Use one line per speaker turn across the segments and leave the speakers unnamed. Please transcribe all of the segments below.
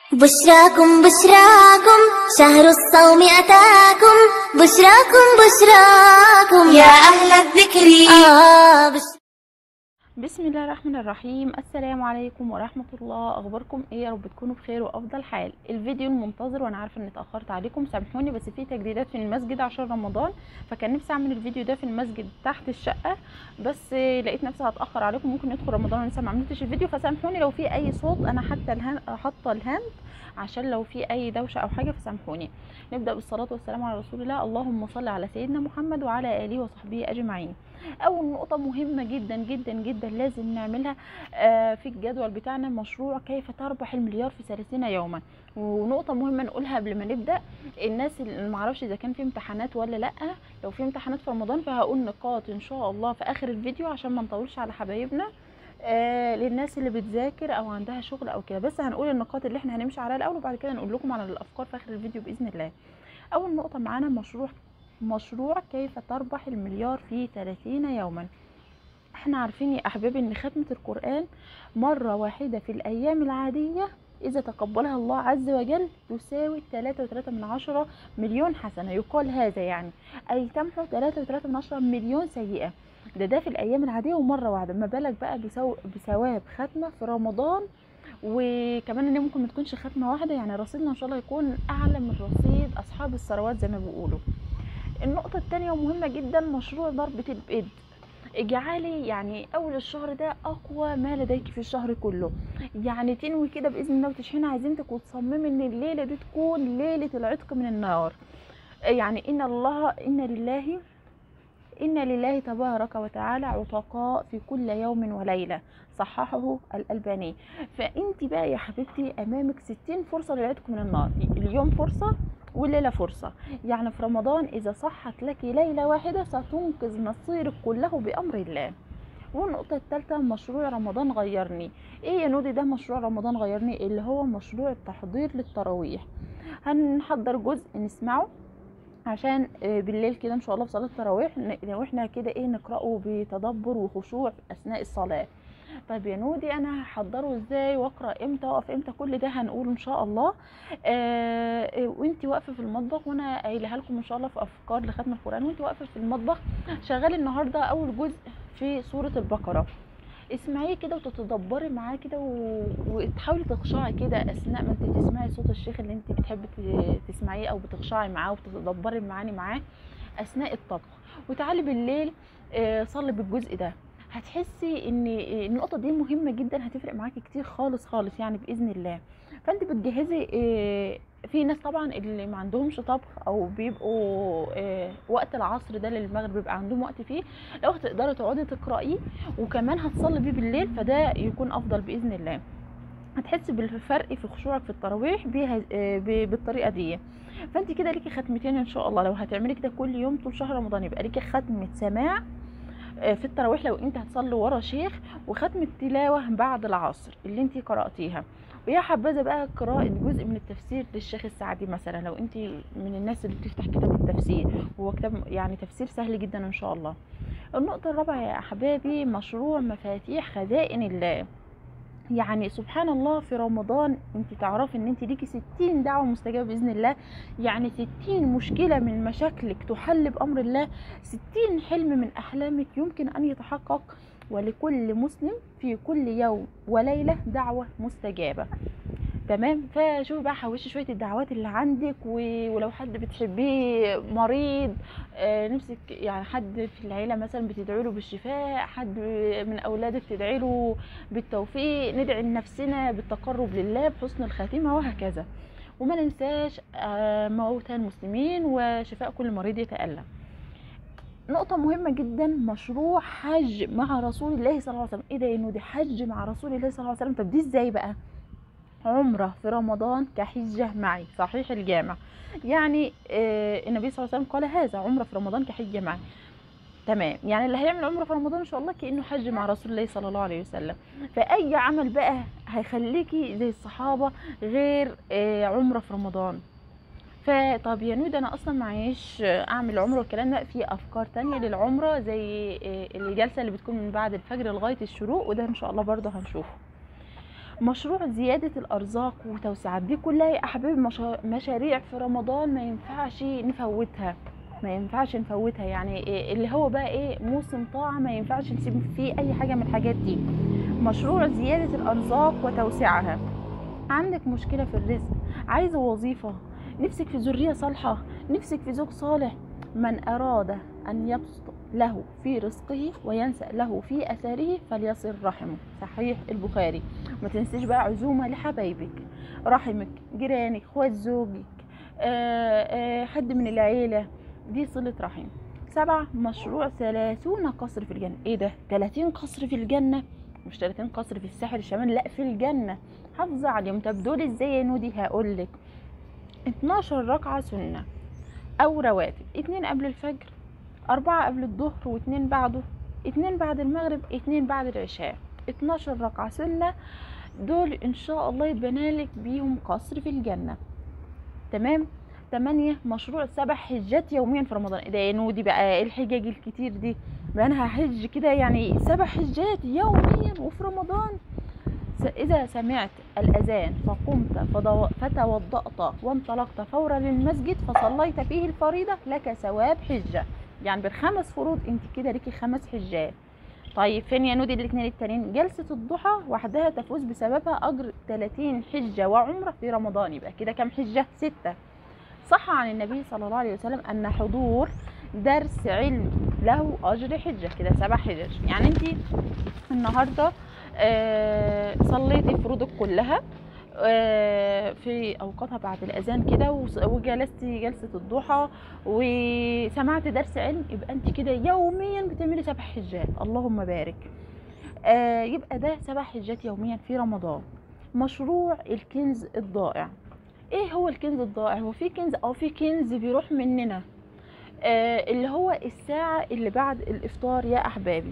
بشراكم بشراكم شهر الصوم أتاكم بشراكم بشراكم يا أهل الذكر آه بش
بسم الله الرحمن الرحيم السلام عليكم ورحمة الله اخباركم ايه يا رب تكونوا بخير وافضل حال الفيديو المنتظر وانا عارفه اني اتاخرت عليكم سامحوني بس في تجديدات في المسجد عشان رمضان فكان نفسي اعمل الفيديو ده في المسجد تحت الشقه بس لقيت نفسي هتاخر عليكم ممكن ندخل رمضان ولسه ما عملتش الفيديو فسامحوني لو في اي صوت انا حتى الهاند حاطه الهاند عشان لو في اي دوشه او حاجه فسامحوني نبدا بالصلاه والسلام على رسول الله اللهم صل على سيدنا محمد وعلى اله وصحبه اجمعين اول نقطه مهمه جدا جدا جدا لازم نعملها آه، في الجدول بتاعنا مشروع كيف تربح المليار في 30 يوما ونقطه مهمه نقولها قبل ما نبدا الناس اللي معرفش اذا كان في امتحانات ولا لا لو في امتحانات في رمضان فهقول نقاط ان شاء الله في اخر الفيديو عشان ما نطولش على حبايبنا آه للناس اللي بتذاكر او عندها شغل او كده بس هنقول النقاط اللي احنا هنمشي عليها الاول وبعد كده نقول لكم على الافكار في اخر الفيديو باذن الله اول نقطه معانا مشروع مشروع كيف تربح المليار في 30 يوما احنا عارفين يا احبابي ان ختمة القرآن مرة واحدة في الايام العادية اذا تقبلها الله عز وجل تساوي 3.3 من عشرة مليون حسنة يقال هذا يعني اي تمحو 3.3 من عشرة مليون سيئة ده ده في الايام العادية ومرة واحدة ما بالك بقى بسو... بثواب ختمة في رمضان وكمان ان ممكن ما تكونش ختمة واحدة يعني رصيدنا ان شاء الله يكون اعلى من رصيد اصحاب الثروات زي ما بيقولوا النقطة التانية ومهمة جدا مشروع ضربة البيد اجعلي يعني اول الشهر ده اقوى ما لديك في الشهر كله يعني تنوي كده باذن الله وتشحني عزيمتك وتصممي ان الليله دي تكون ليله العتق من النار يعني ان الله ان لله إن لله تبارك وتعالى عتقاء في كل يوم وليلة صححه الألباني فأنت بقى يا حبيبتي أمامك 60 فرصة للعتق من النار اليوم فرصة والليلة فرصة يعني في رمضان إذا صحت لك ليلة واحدة ستنقذ مصيرك كله بأمر الله والنقطة الثالثة مشروع رمضان غيرني ايه يا نودي ده مشروع رمضان غيرني اللي هو مشروع التحضير للتراويح هنحضر جزء نسمعه عشان بالليل كده ان شاء الله في صلاه التراويح واحنا كده ايه نقراه بتدبر وخشوع اثناء الصلاه طيب يا نودي انا هحضره ازاي واقرا امتى واقف امتى كل ده هنقوله ان شاء الله آه وانت واقفه في المطبخ وانا قايلها لكم ان شاء الله في افكار لختم القران وانت واقفه في المطبخ شغال النهارده اول جزء في سوره البقره اسمعيه كده وتتدبري معاه كده و... وتحاولي تخشعي كده اثناء ما انت تسمعي صوت الشيخ اللي انت بتحبي تسمعيه او بتخشعي معاه وتتدبري المعاني معاه اثناء الطبخ وتعالي بالليل صلي بالجزء ده هتحسي ان النقطه دي مهمه جدا هتفرق معاكي كتير خالص خالص يعني باذن الله فانت بتجهزي في ناس طبعا اللي ما عندهمش طبخ او بيبقوا وقت العصر ده للمغرب بيبقى عندهم وقت فيه لو هتقدري تقعدي تقرايه وكمان هتصلي بيه بالليل فده يكون افضل باذن الله هتحسي بالفرق في خشوعك في التراويح بيها بالطريقه دي فانت كده ليكي ختمتين ان شاء الله لو هتعملي كده كل يوم طول شهر رمضان يبقى ليكي ختمه سماع في التراويح لو انت هتصلي ورا شيخ وختم التلاوه بعد العصر اللي انت قراتيها ويا حبذا بقى قراءة جزء من التفسير للشيخ السعدي مثلا لو انت من الناس اللي بتفتح كتاب التفسير هو كتاب يعني تفسير سهل جدا ان شاء الله النقطة الرابعة يا احبابي مشروع مفاتيح خزائن الله يعني سبحان الله في رمضان انت تعرفي ان انت ليكي 60 دعوه مستجابه باذن الله يعني 60 مشكله من مشاكلك تحل بامر الله 60 حلم من احلامك يمكن ان يتحقق ولكل مسلم في كل يوم وليله دعوه مستجابه تمام فشوفي بقى حوشي شويه الدعوات اللي عندك ولو حد بتحبيه مريض آه نفسك يعني حد في العيله مثلا بتدعي له بالشفاء حد من اولادك تدعي له بالتوفيق ندعي لنفسنا بالتقرب لله بحسن الخاتمه وهكذا وما ننساش آه موتى المسلمين وشفاء كل مريض يتالم نقطة مهمة جدا مشروع حج مع رسول الله صلى الله عليه وسلم ايه ده انه دي حج مع رسول الله صلى الله عليه وسلم طب دي ازاي بقى عمرة في رمضان كحجة معي صحيح الجامع يعني آه النبي صلى الله عليه وسلم قال هذا عمرة في رمضان كحجة معي تمام يعني اللي هيعمل عمره في رمضان ان شاء الله كانه حج مع رسول الله صلى الله عليه وسلم فاي عمل بقى هيخليكي زي الصحابه غير آه عمره في رمضان فطب يا نود انا اصلا معيش اعمل عمره والكلام ده في افكار تانية للعمره زي الجلسه اللي بتكون من بعد الفجر لغايه الشروق وده ان شاء الله برضه هنشوفه مشروع زيادة الأرزاق وتوسعات دي كلها يا أحبابي مشا- مشاريع في رمضان ما ينفعش نفوتها ما ينفعش نفوتها يعني إيه اللي هو بقى ايه موسم طاعة ما ينفعش نسيب فيه أي حاجة من الحاجات دي مشروع زيادة الأرزاق وتوسعها عندك مشكلة في الرزق عايزة وظيفة نفسك في ذرية صالحة نفسك في زوج صالح من أراد أن يبسط له في رزقه وينسأ له في أثاره فليصل رحمه صحيح البخاري ما تنسيش بقى عزومة لحبايبك رحمك جيرانك اخوات زوجك آه، آه، حد من العيلة دي صلة رحم سبعة مشروع ثلاثون قصر في الجنة ايه ده 30 قصر في الجنة مش 30 قصر في الساحل الشمالي لا في الجنة حافظة عليهم طب دول ازاي يا نودي هقولك 12 ركعة سنة أو رواتب اتنين قبل الفجر أربعة قبل الظهر واتنين بعده اتنين بعد المغرب اتنين بعد العشاء 12 ركعة سنة دول إن شاء الله يتبنالك بيهم قصر في الجنة تمام تمانية مشروع سبع حجات يوميا في رمضان ايه ده يا نودي بقى ايه الحجاج الكتير دي بقى انا هحج كده يعني سبع حجات يوميا وفي رمضان س- إذا سمعت الأذان فقمت فضو- فتوضأت وانطلقت فورا للمسجد فصليت فيه الفريضة لك ثواب حجة يعني بالخمس فروض انت كده ليكي خمس حجات طيب فين يا نودي الاثنين التانيين جلسة الضحى وحدها تفوز بسببها أجر 30 حجة وعمرة في رمضان يبقى كده كام حجة ستة صح عن النبي صلى الله عليه وسلم أن حضور درس علم له أجر حجة كده سبع حجج يعني انت النهارده آه، صليتي فروضك كلها آه، في اوقاتها بعد الاذان كده وص- وجلستي جلسه الضحى وسمعت درس علم يبقى انت كده يوميا بتعملي سبع حجات اللهم بارك آه، يبقى ده سبع حجات يوميا في رمضان مشروع الكنز الضائع ايه هو الكنز الضائع هو في كنز او في كنز بيروح مننا آه، اللي هو الساعة اللي بعد الإفطار يا أحبابي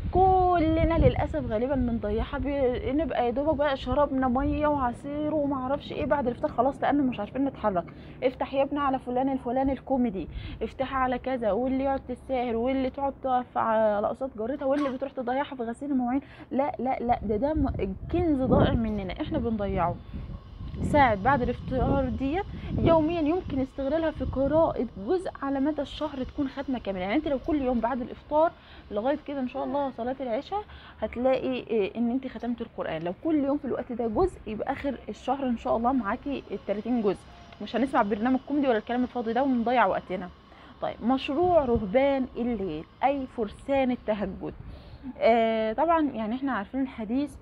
كلنا للأسف غالبا بنضيعها بي- نبقى يا دوبك بقى شربنا مية وعصير ومعرفش ايه بعد الإفطار خلاص لأن مش عارفين نتحرك افتح يا ابني على فلان الفلاني الكوميدي افتح على كذا واللي يقعد تساهر واللي تقعد تقف على قصاد جارتها واللي بتروح تضيعها في غسيل المواعين لا لا لا ده ده م- كنز ضائع مننا احنا بنضيعه ساعة بعد الافطار ديت يوميا يمكن استغلالها في قراءة جزء على مدى الشهر تكون ختمة كاملة يعني انت لو كل يوم بعد الافطار لغاية كده ان شاء الله صلاة العشاء هتلاقي إيه، ان انت ختمت القرآن لو كل يوم في الوقت ده جزء يبقى اخر الشهر ان شاء الله معاكي ال 30 جزء مش هنسمع برنامج كوميدي ولا الكلام الفاضي ده ونضيع وقتنا طيب مشروع رهبان الليل اي فرسان التهجد آه طبعا يعني احنا عارفين الحديث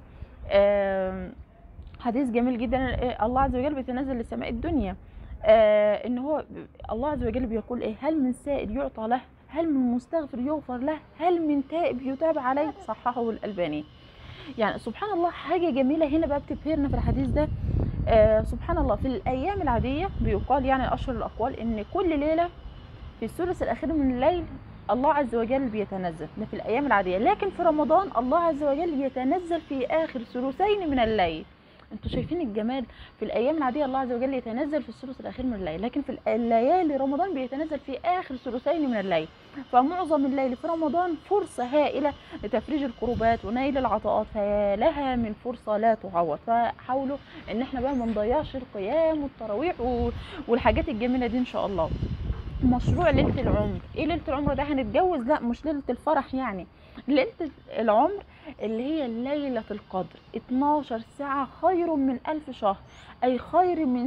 آه حديث جميل جدا آه، الله عز وجل بيتنزل لسماء الدنيا آه ان هو الله عز وجل بيقول ايه هل من سائل يعطى له هل من مستغفر يغفر له هل من تائب يتاب عليه صححه الالباني يعني سبحان الله حاجه جميله هنا بقى بتبهرنا في الحديث ده آه سبحان الله في الايام العاديه بيقال يعني اشهر الاقوال ان كل ليله في الثلث الاخير من الليل الله عز وجل بيتنزل ده في الايام العاديه لكن في رمضان الله عز وجل يتنزل في اخر ثلثين من الليل انتوا شايفين الجمال في الايام العاديه الله عز وجل يتنزل في الثلث الاخير من الليل لكن في الليالي رمضان بيتنزل في اخر ثلثين من الليل فمعظم الليل في رمضان فرصه هائله لتفريج الكروبات ونيل العطاءات فلها من فرصه لا تعوض فحاولوا ان احنا بقى ما نضيعش القيام والتراويح و- والحاجات الجميله دي ان شاء الله مشروع ليله العمر ايه ليله العمر ده هنتجوز لا مش ليله الفرح يعني ليله العمر اللي هي ليلة القدر 12 ساعة خير من ألف شهر أي خير من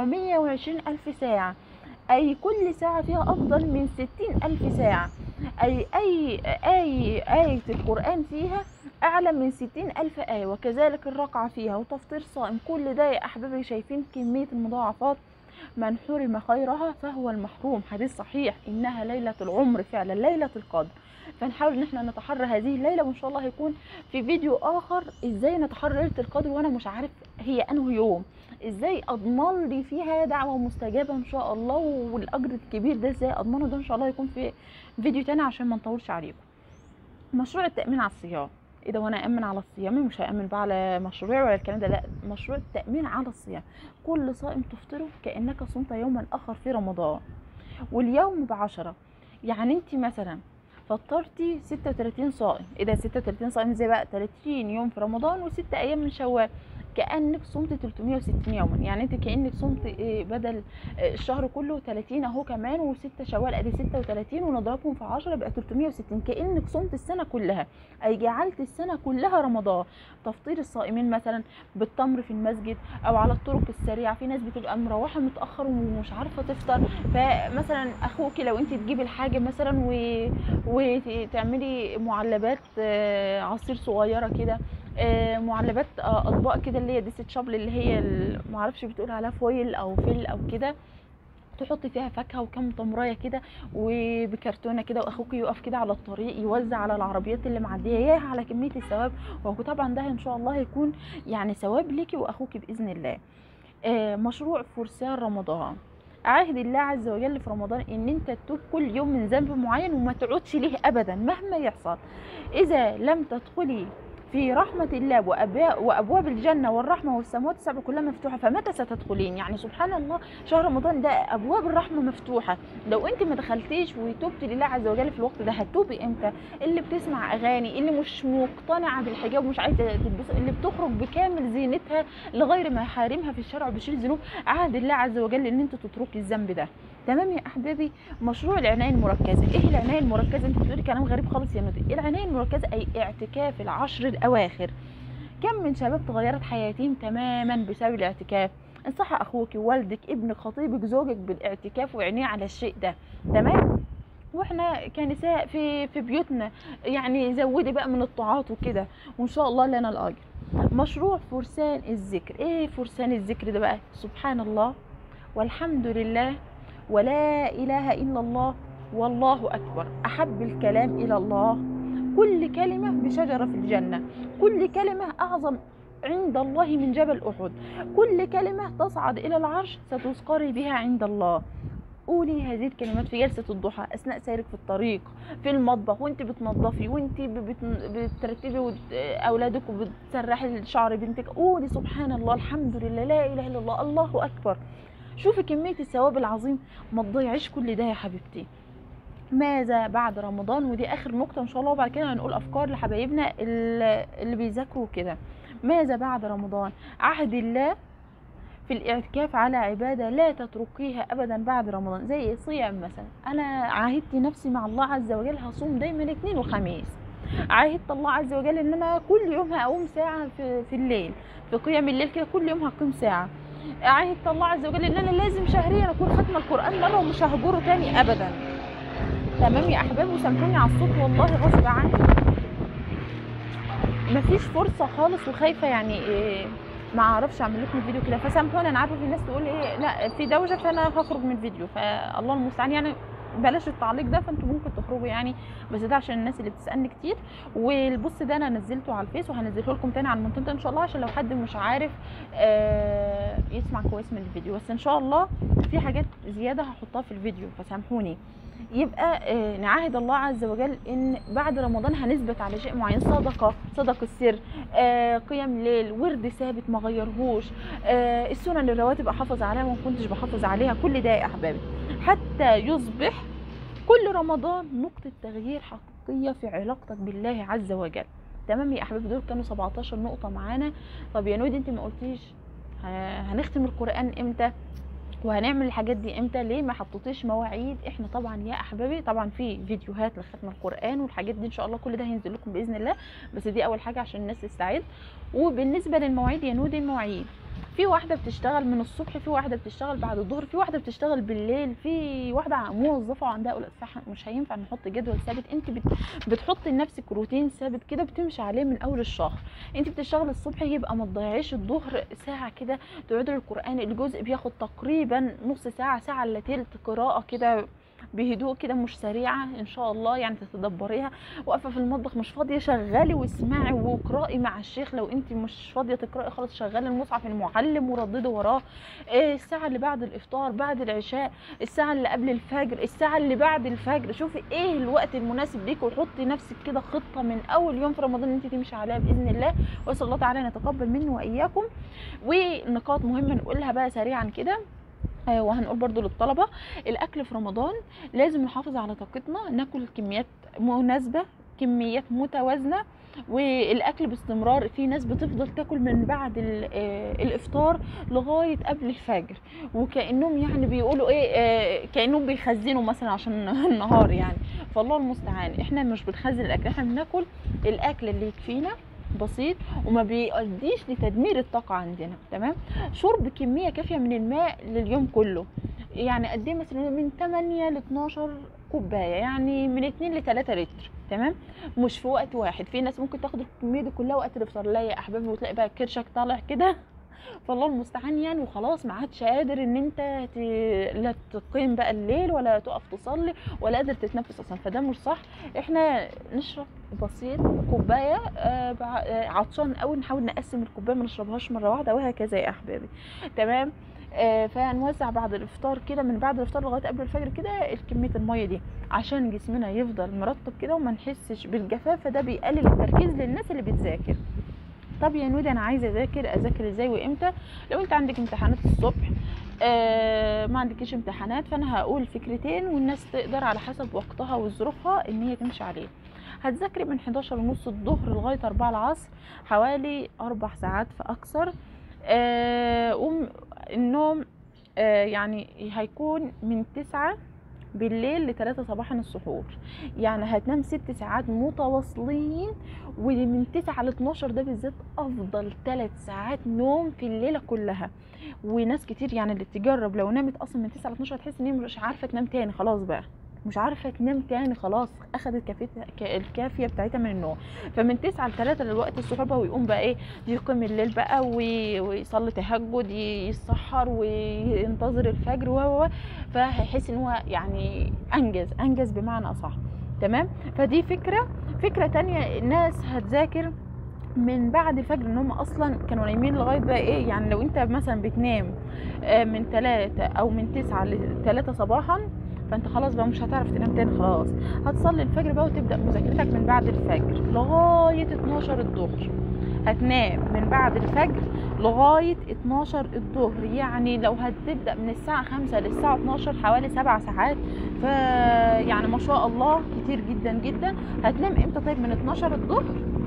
720 ألف ساعة أي كل ساعة فيها أفضل من 60 ألف ساعة أي أي أي آية القرآن فيها أعلى من 60 ألف آية وكذلك الركعة فيها وتفطير صائم كل ده يا أحبابي شايفين كمية المضاعفات من حرم خيرها فهو المحروم حديث صحيح إنها ليلة العمر فعلا ليلة القدر فنحاول ان احنا نتحرى هذه الليله وان شاء الله هيكون في فيديو اخر ازاي نتحرى ليله القدر وانا مش عارف هي انه يوم ازاي اضمن لي فيها دعوه مستجابه ان شاء الله والاجر الكبير ده ازاي اضمنه ده ان شاء الله يكون في فيديو تاني عشان ما نطولش عليكم مشروع التامين على الصيام ايه ده وانا امن على الصيام مش هامن بقى على مشروع ولا الكلام ده لا مشروع التامين على الصيام كل صائم تفطره كانك صمت يوما اخر في رمضان واليوم بعشرة يعني انت مثلا فطرتي 36 صائم ايه ده 36 صائم زي بقى 30 يوم في رمضان وست ايام من شوال كانك صمت 360 يوما يعني انت كانك صمت إيه بدل آه، الشهر كله 30 اهو كمان و6 شوال ادي 36 ونضربهم في 10 يبقى 360 كانك صمت السنه كلها اي جعلت السنه كلها رمضان تفطير الصائمين مثلا بالتمر في المسجد او على الطرق السريعه في ناس بتبقى مروحه متاخر ومش عارفه تفطر فمثلا اخوك لو انت تجيبي الحاجه مثلا و... وتعملي معلبات آه، عصير صغيره كده آه، معلبات آه، اطباق كده اللي هي ديست شابل اللي هي ال- معرفش بتقول عليها فويل او فيل او كده تحطي فيها فاكهه وكم تمرايه كده وبكرتونه كده واخوك يقف كده على الطريق يوزع على العربيات اللي معديه ياه على كميه الثواب وهو طبعا ده ان شاء الله هيكون يعني ثواب ليكي واخوك باذن الله آه، مشروع فرسان رمضان عاهد الله عز وجل في رمضان ان انت تتوب كل يوم من ذنب معين وما تعودش ليه ابدا مهما يحصل اذا لم تدخلي في رحمة الله وأبا- وأبواب الجنة والرحمة والسماوات السبع كلها مفتوحة فمتى ستدخلين يعني سبحان الله شهر رمضان ده أبواب الرحمة مفتوحة لو أنت ما دخلتيش وتوبتي لله عز وجل في الوقت ده هتوبي إمتى اللي بتسمع أغاني اللي مش مقتنعة بالحجاب ومش عايزة تلبسه اللي بتخرج بكامل زينتها لغير ما يحارمها في الشرع وبشيل ذنوب عهد الله عز وجل ان انت تتركي الذنب ده تمام يا احبابي مشروع العنايه المركزه ايه العنايه المركزه انت بتقولي كلام غريب خالص يا نودي العنايه المركزه اي اعتكاف العشر الاواخر كم من شباب تغيرت حياتهم تماما بسبب الاعتكاف انصحي اخوك والدك ابنك خطيبك زوجك بالاعتكاف وعينيه على الشيء ده تمام واحنا كنساء في في بيوتنا يعني زودي بقى من الطاعات وكده وان شاء الله لنا الاجر مشروع فرسان الذكر ايه فرسان الذكر ده بقى سبحان الله والحمد لله ولا اله الا الله والله اكبر احب الكلام الى الله كل كلمه بشجره في الجنه كل كلمه اعظم عند الله من جبل احد كل كلمه تصعد الى العرش ستذكري بها عند الله قولي هذه الكلمات في جلسة الضحى أثناء سيرك في الطريق في المطبخ وانت بتنظفي وانت بت- بترتبي ود- أولادك وبتسرحي الشعر بنتك قولي سبحان الله الحمد لله لا إله إلا الله الله أكبر شوفي كمية الثواب العظيم ما تضيعيش كل ده يا حبيبتي ماذا بعد رمضان ودي اخر نقطه ان شاء الله وبعد كده هنقول افكار لحبايبنا اللي اللي بيذاكروا كده ماذا بعد رمضان عهد الله في الاعتكاف على عباده لا تتركيها ابدا بعد رمضان زي صيام مثلا انا عاهدت نفسي مع الله عز وجل هصوم دايما اثنين وخميس عاهدت الله عز وجل ان انا كل يوم هقوم ساعه في, في الليل في قيام الليل كده كل يوم هقوم ساعه عاهدت الله عز وجل ان انا لازم شهريا اكون ختم القران مره ومش ههجره تاني ابدا تمام يا احباب وسامحوني على الصوت والله غصب عني مفيش فرصه خالص وخايفه يعني إيه ما اعرفش اعمل لكم فيديو كده فسامحوني انا عارفه في ناس تقول ايه لا في دوشه فانا هخرج من الفيديو فالله المستعان يعني بلاش التعليق ده فانتوا ممكن تخرجوا يعني بس ده عشان الناس اللي بتسالني كتير والبص ده انا نزلته على الفيس وهنزله لكم تاني على المنتدى ان شاء الله عشان لو حد مش عارف آه يسمع كويس من الفيديو بس ان شاء الله في حاجات زياده هحطها في الفيديو فسامحوني يبقى آه، نعاهد الله عز وجل ان بعد رمضان هنثبت على شيء معين صدقه صدق السر آه، قيام ليل ورد ثابت ما غيرهوش آه، السنن الرواتب احافظ عليها وما كنتش بحافظ عليها كل ده يا احبابي حتى يصبح كل رمضان نقطه تغيير حقيقيه في علاقتك بالله عز وجل تمام يا احبابي دول كانوا 17 نقطه معانا طب يا نودي انت ما قلتيش ه- هنختم القران امتى وهنعمل الحاجات دي امتى ليه ما حطيتيش مواعيد احنا طبعا يا احبابي طبعا في فيديوهات لختم القران والحاجات دي ان شاء الله كل ده هينزل لكم باذن الله بس دي اول حاجه عشان الناس تستعد وبالنسبه للمواعيد يا نودي المواعيد في واحده بتشتغل من الصبح في واحده بتشتغل بعد الظهر في واحده بتشتغل بالليل في واحده موظفه وعندها اولاد فمش هينفع نحط جدول ثابت انت بت بتحطي لنفسك روتين ثابت كده بتمشي عليه من اول الشهر انت بتشتغلي الصبح يبقى ما تضيعيش الظهر ساعه كده تقعدي القران الجزء بياخد تقريبا نص ساعه ساعه الا تلت قراءه كده بهدوء كده مش سريعه ان شاء الله يعني تتدبريها واقفه في المطبخ مش فاضيه شغلي واسمعي واقراي مع الشيخ لو انت مش فاضيه تقراي خالص شغلي المصحف المعلم ورددي وراه إيه الساعه اللي بعد الافطار بعد العشاء الساعه اللي قبل الفجر الساعه اللي بعد الفجر شوفي ايه الوقت المناسب ليك وحطي نفسك كده خطه من اول يوم في رمضان انت تمشي عليها باذن الله واسال الله تعالى ان يتقبل مني واياكم ونقاط مهمه نقولها بقى سريعا كده آه، وهنقول برضو للطلبة الأكل في رمضان لازم نحافظ على طاقتنا ناكل كميات مناسبة كميات متوازنة والاكل باستمرار في ناس بتفضل تاكل من بعد ال- آه، الافطار لغايه قبل الفجر وكانهم يعني بيقولوا ايه آه، كانهم بيخزنوا مثلا عشان النهار يعني فالله المستعان احنا مش بنخزن الاكل احنا بناكل الاكل اللي يكفينا بسيط وما بيؤديش لتدمير الطاقه عندنا تمام شرب كميه كافيه من الماء لليوم كله يعني قد ايه مثلا من 8 ل 12 كوبايه يعني من 2 ل 3 لتر تمام مش في وقت واحد في ناس ممكن تاخد الكميه دي كلها وقت الافطار لا يا احبابي وتلاقي بقى كرشك طالع كده فالله المستعان يعني وخلاص ما عادش قادر ان انت ت... لا تقيم بقى الليل ولا تقف تصلي ولا قادر تتنفس اصلا فده مش صح احنا نشرب بسيط كوبايه آه بع- آه، عطشان قوي نحاول نقسم الكوبايه ما نشربهاش مره واحده وهكذا يا احبابي تمام آه فنوزع بعد الافطار كده من بعد الافطار لغايه قبل الفجر كده كميه الميه دي عشان جسمنا يفضل مرطب كده وما نحسش بالجفاف فده بيقلل التركيز للناس اللي بتذاكر طب يا نودي انا عايزه اذاكر اذاكر ازاي وامتى لو انت عندك امتحانات الصبح آه ما عندكيش امتحانات فانا هقول فكرتين والناس تقدر على حسب وقتها وظروفها ان هي تمشي عليه هتذاكري من 11 ونص الظهر لغايه 4 العصر حوالي اربع ساعات فاكثر آه وم- النوم آه يعني هيكون من 9 بالليل لتلاتة صباحا السحور يعني هتنام ست ساعات متواصلين ومن 9 ل 12 ده بالذات افضل ثلاث ساعات نوم في الليله كلها وناس كتير يعني اللي تجرب لو نامت اصلا من 9 ل 12 هتحس ان هي مش عارفه تنام تاني خلاص بقى مش عارفه تنام تاني خلاص اخدت كافيتها ك- الكافيه بتاعتها من النوم فمن 9 ل 3 للوقت السحور بقى ويقوم بقى ايه يقيم الليل بقى وي- ويصلي تهجد ي- يسحر وينتظر الفجر و و- و. فهيحس ان هو يعني انجز انجز بمعنى اصح تمام فدي فكره فكره تانية الناس هتذاكر من بعد الفجر ان هم اصلا كانوا نايمين لغايه بقى ايه يعني لو انت مثلا بتنام آه، من 3 او من 9 ل 3 صباحا فانت خلاص بقى مش هتعرف تنام تاني خلاص هتصلي الفجر بقى وتبدا مذاكرتك من بعد الفجر لغايه 12 الظهر هتنام من بعد الفجر لغايه 12 الظهر يعني لو هتبدا من الساعه 5 للساعه 12 حوالي 7 ساعات ف يعني ما شاء الله كتير جدا جدا هتنام امتى طيب من 12 الظهر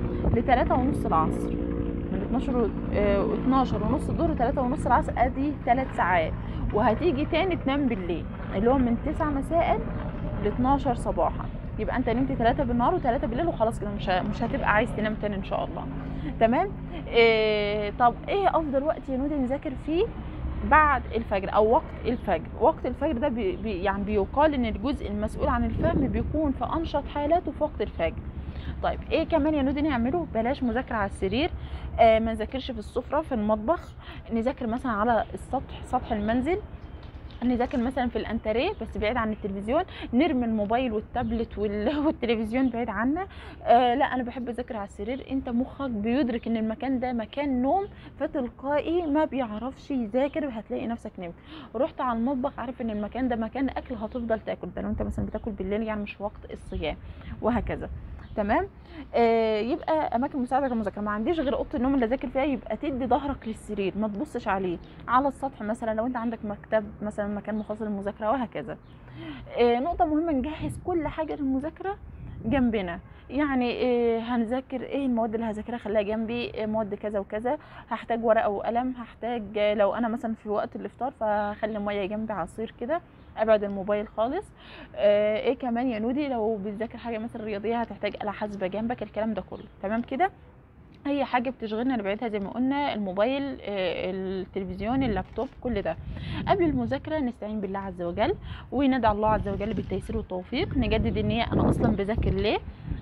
ل 3 ونص العصر من 12 آه، 12 ونص الظهر ل 3 ونص العصر ادي 3 ساعات وهتيجي تاني تنام بالليل اللي هو من 9 مساء ل 12 صباحا يبقى انت نمت 3 بالنهار و3 بالليل وخلاص كده مش ه- مش هتبقى عايز تنام تاني ان شاء الله تمام إيه طب ايه افضل وقت يا نودي نذاكر فيه بعد الفجر او وقت الفجر وقت الفجر ده بي بي يعني بيقال ان الجزء المسؤول عن الفهم بيكون في انشط حالاته في وقت الفجر طيب ايه كمان يا نودي نعمله بلاش مذاكره على السرير آه ما نذاكرش في السفره في المطبخ نذاكر مثلا على السطح سطح المنزل نذاكر مثلا في الانتريه بس بعيد عن التلفزيون نرمي الموبايل والتابلت وال- والتلفزيون بعيد عنا آه لا انا بحب اذاكر على السرير انت مخك بيدرك ان المكان ده مكان نوم فتلقائي ما بيعرفش يذاكر هتلاقي نفسك نمت رحت على المطبخ عارف ان المكان ده مكان اكل هتفضل تاكل ده لو انت مثلا بتاكل بالليل يعني مش وقت الصيام وهكذا تمام آه يبقى اماكن مساعده للمذاكره ما عنديش غير اوضه النوم اللي اذاكر فيها يبقى تدي ظهرك للسرير ما تبصش عليه على السطح مثلا لو انت عندك مكتب مثلا مكان مخصص للمذاكره وهكذا آه نقطه مهمه نجهز كل حاجه للمذاكره جنبنا يعني إيه هنذاكر ايه المواد اللي هذاكرها خليها جنبي إيه مواد كذا وكذا هحتاج ورقه وقلم هحتاج آه، لو انا مثلا في وقت الافطار فهخلي ميه جنبي عصير كده ابعد الموبايل خالص آه، ايه كمان يا نودي لو بتذاكر حاجه مثلا رياضيه هتحتاج آلة حاسبه جنبك الكلام ده كله تمام كده اي حاجه بتشغلنا نبعدها زي ما قلنا الموبايل آه، التلفزيون اللابتوب كل ده قبل المذاكره نستعين بالله عز وجل وندعو الله عز وجل بالتيسير والتوفيق نجدد النيه انا اصلا بذاكر ليه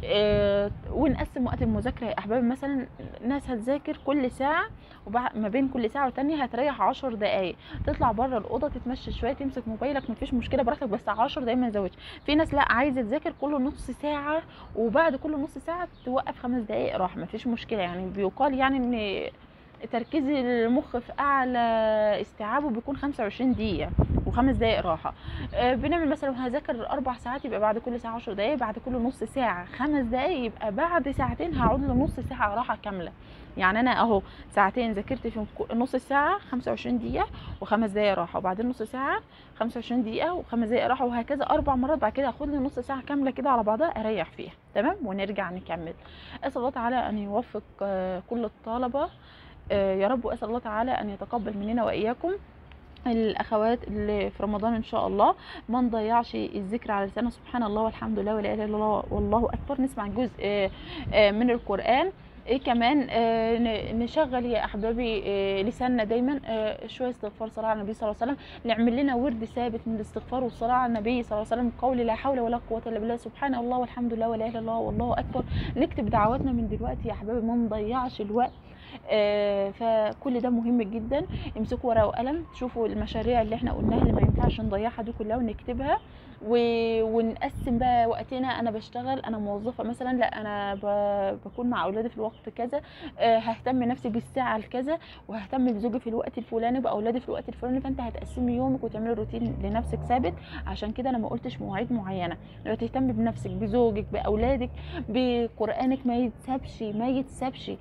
آه، ونقسم وقت المذاكره يا احبابي مثلا ناس هتذاكر كل ساعه وبعد ما بين كل ساعه والتانيه هتريح عشر دقائق تطلع بره الاوضه تتمشى شويه تمسك موبايلك مفيش مشكله براحتك بس 10 دقايق ما تزودش في ناس لا عايزه تذاكر كل نص ساعه وبعد كل نص ساعه توقف خمس دقائق راحه مفيش مشكله يعني بيقال يعني ان تركيز المخ في اعلى استيعابه بيكون 25 دقيقه وخمس دقائق راحه آه، بنعمل مثلا هذاكر اربع ساعات يبقى بعد كل ساعه 10 دقائق بعد كل نص ساعه خمس دقائق يبقى بعد ساعتين هقعد له نص ساعه راحه كامله يعني انا اهو ساعتين ذاكرت فيهم كو- نص ساعه 25 دقيقه وخمس دقائق راحه وبعدين نص ساعه 25 دقيقه وخمس دقائق راحه وهكذا اربع مرات بعد كده اخد لي نص ساعه كامله كده على بعضها اريح فيها تمام ونرجع نكمل اسال الله تعالى ان يوفق آه، كل الطلبه آه، يا رب واسال الله تعالى ان يتقبل مننا واياكم الاخوات اللي في رمضان ان شاء الله ما نضيعش الذكر على لساننا سبحان الله والحمد لله ولا اله الا الله والله اكبر نسمع جزء آه، آه، من القران ايه كمان آه، ن- نشغل يا احبابي آه، لساننا دايما آه، شويه استغفار صلاه على النبي صلى الله عليه وسلم نعمل لنا ورد ثابت من الاستغفار والصلاه على النبي صلى الله عليه وسلم قول لا حول ولا قوه الا بالله سبحان الله والحمد لله ولا اله الا الله والله اكبر نكتب دعواتنا من دلوقتي يا احبابي ما نضيعش الوقت آه، فكل ده مهم جدا امسكوا ورقه وقلم تشوفوا المشاريع اللي احنا قلناها اللي ما ينفعش نضيعها دي كلها ونكتبها و... ونقسم بقى وقتنا انا بشتغل انا موظفه مثلا لا انا ب... بكون مع اولادي في الوقت كذا آه، ههتم نفسي بالساعه الكذا وههتم بزوجي في الوقت الفلاني باولادي في الوقت الفلاني فانت هتقسمي يومك وتعملي روتين لنفسك ثابت عشان كده انا ما قلتش مواعيد معينه لو تهتمي بنفسك بزوجك باولادك بقرانك ما يتسابش ما يتسابش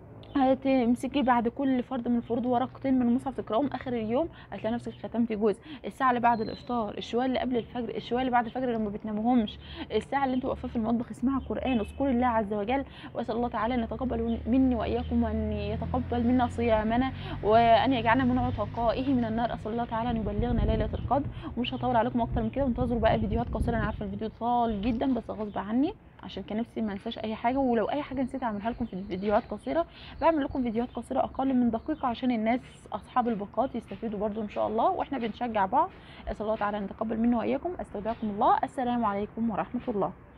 هتمسكي بعد كل فرد من الفروض ورقتين من المصحف تقراهم اخر اليوم هتلاقي نفسك ختمتي جزء الساعه اللي بعد الافطار الشويه اللي قبل الفجر الشويه اللي بعد الفجر لما بتناموهمش الساعه اللي انتوا واقفه في المطبخ اسمعوا قران اذكروا الله عز وجل واسال الله تعالى ان يتقبل مني واياكم وان يتقبل منا صيامنا وان يجعلنا من عتقائه من النار اسال الله تعالى ان يبلغنا ليله القدر ومش هطول عليكم اكتر من كده وانتظروا بقى فيديوهات قصيره انا عارفه الفيديو طال جدا بس غصب عني عشان كان نفسي ما انساش اي حاجه ولو اي حاجه نسيت اعملها لكم في فيديوهات قصيره بعمل لكم فيديوهات قصيره اقل من دقيقه عشان الناس اصحاب الباقات يستفيدوا برضو ان شاء الله واحنا بنشجع بعض اسال الله تعالى ان يتقبل منا واياكم استودعكم الله السلام عليكم ورحمه الله